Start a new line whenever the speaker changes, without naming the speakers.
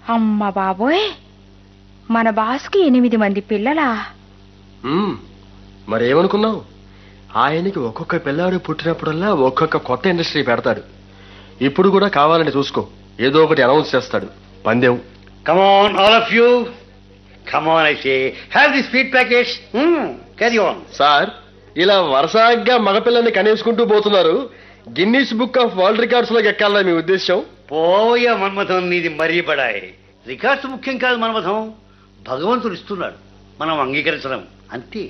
అమ్మ బాబోయ్ మన బాస్కి ఎనిమిది మంది పిల్లలా
మ్మ్. మరేమనుకున్నావు ఆయనకి ఒక్కొక్క పిల్లాడు పుట్టినప్పుడల్లా ఒక్కొక్క కొత్త ఇండస్ట్రీ పెడతాడు ఇప్పుడు కూడా కావాలని చూసుకో ఏదో ఒకటి అనౌన్స్ చేస్తాడు పందెం
Come on, all of you. Come on, I say. Have this sweet package. Hmm. Carry on.
Sir ఇలా వరుసగా మగపిల్లల్ని కనేసుకుంటూ పోతున్నారు Guinness book of world records లోకి ఎక్కాలని మీ ఉద్దేశం
పోయ మన్మథం నీది మరీ బడాయి రికార్డ్స్ ముఖ్యం కాదు మన్మథం భగవంతుడు ఇస్తున్నాడు మనం అంగీకరించడం అంతే